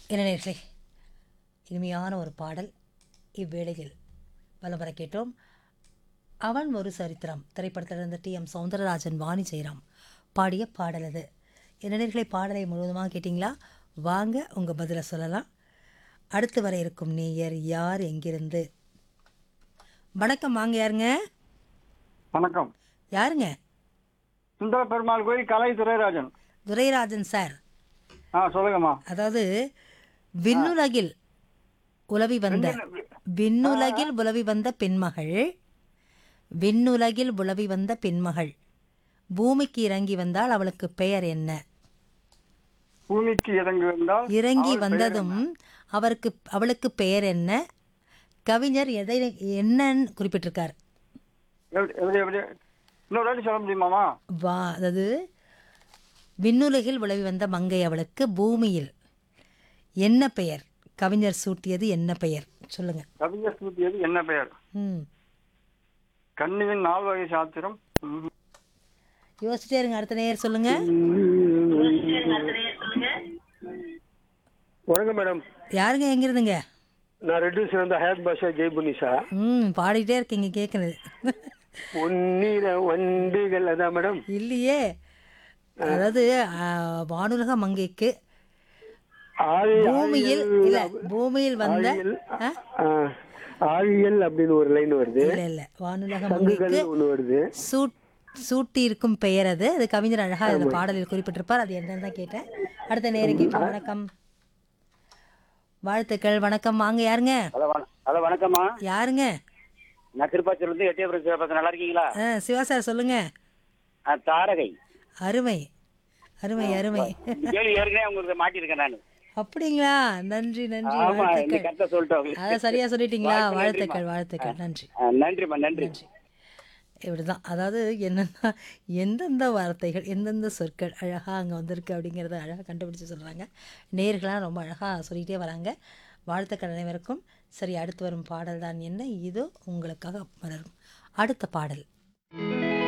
என்ன நேர்களே இனிமையான ஒரு பாடல் இவ்வேளையில் வலம் வர கேட்டோம் அவன் ஒரு சரித்திரம் திரைப்படத்திலிருந்து டி எம் சௌந்தரராஜன் வாணி ஜெயராம் பாடிய பாடல் அது என்ன நேர்களே பாடலை முழுவதுமாக கேட்டிங்களா வாங்க உங்கள் பதிலை சொல்லலாம் அடுத்து வர இருக்கும் நேயர் யார் எங்கிருந்து வணக்கம் வாங்க யாருங்க வணக்கம் யாருங்க சுந்தர பெருமாள் கோயில் கலை துரைராஜன் துரைராஜன் சார் ஆ சொல்லுங்கம்மா அதாவது விண்ணுலகில் உலவி வந்த விண்ணுலகில் உலவி வந்த பெண்மகள் விண்ணுலகில் உலவி வந்த பெண்மகள் பூமிக்கு இறங்கி வந்தால் அவளுக்கு பெயர் என்ன பூமிக்கு இறங்கி வந்தால் இறங்கி அவள் வந்ததும் அவருக்கு அவளுக்கு பெயர் என்ன கவிஞர் எதை என்னன்னு குறிப்பிட்டிருக்கார் எப்படி எப்படி எப்படி இன்னொரு வாட்டி சொல்ல முடியுமாமா வா அதாவது விண்ணுலகில் உலவி வந்த மங்கை அவளுக்கு பூமியில் என்ன பெயர் கவிஞர் சூட்டியது என்ன பெயர் சொல்லுங்க கவிஞர் சூட்டியது என்ன பெயர் ம் கண்ணியின் நால் வகை சாத்திரம் ம். யோசிச்சிட்டே இருங்க அடுத்த நேயர் சொல்லுங்க வணக்கம் மேடம் யாருங்க எங்க இருந்துங்க நான் ரெட்டியூஸ் இருந்த ஹேத் பாஷா ஜெய்புனிஷா ம் பாடிட்டே இருக்கீங்க கேட்குறது பொன்னிற வண்டுகள் அதான் மேடம் இல்லையே அதாவது ஆ, வானுலக மங்கைக்கு ஆழி பூமியில் இல்ல பூமியில் வந்த ஆழியல் ஆ? ஆ, ஆழியல் அப்படின்னு ஒரு லைன் வருது இல்ல இல்ல வானுலக சங்குகள் மங்கைக்கு ஒண்ணு வருது சூட் சூட்டி இருக்கும் பெயர் அது அது கவிஞர் அழகா இந்த பாடலில் குறிப்பிட்டிருப்பார் அது என்னன்னு தான் கேட்டேன் அடுத்த நேரம் கேட்போம் வணக்கம் வாழ்த்துக்கள் வணக்கம் வாங்க யாருங்க ஹலோ வண- ஹலோ வணக்கம்மா யாருங்க நான் திருப்பாச்சூர்லேருந்து எட்டியபுரம் சிவபாசம் நல்லா இருக்கீங்களா ஆ, சிவா சார் சொல்லுங்க ஆ, தாரகை அருமை அருமை அருமை இந்த கேள்வி ஏற்கனவே உங்களுக்கு மாட்டியிருக்கேன் நான் அப்படிங்களா நன்றி நன்றி ஆமா இந்த வாழ்த்துக்கள் கரெக்டாக சொல்லிட்டேன் உங்களுக்கு அதை சரியா சொல்லிட்டீங்களா வாய்ப்பு வாழ்த்துக்கள் நன்றிம்மா. வாழ்த்துக்கள் நன்றி ஆ, நன்றிம்மா நன்றி நன்றி இப்படிதான் அதாவது என்னன்னா எந்தெந்த வார்த்தைகள் எந்தெந்த சொற்கள் அழகாக அங்கே வந்திருக்கு அப்படிங்கிறத அழகாக கண்டுபிடிச்சு சொல்கிறாங்க நேர்களாக ரொம்ப அழகாக சொல்லிகிட்டே வராங்க வாழ்த்துக்கள் அனைவருக்கும் சரி அடுத்து வரும் பாடல் தான் என்ன இதோ உங்களுக்காக மலரும் அடுத்த பாடல்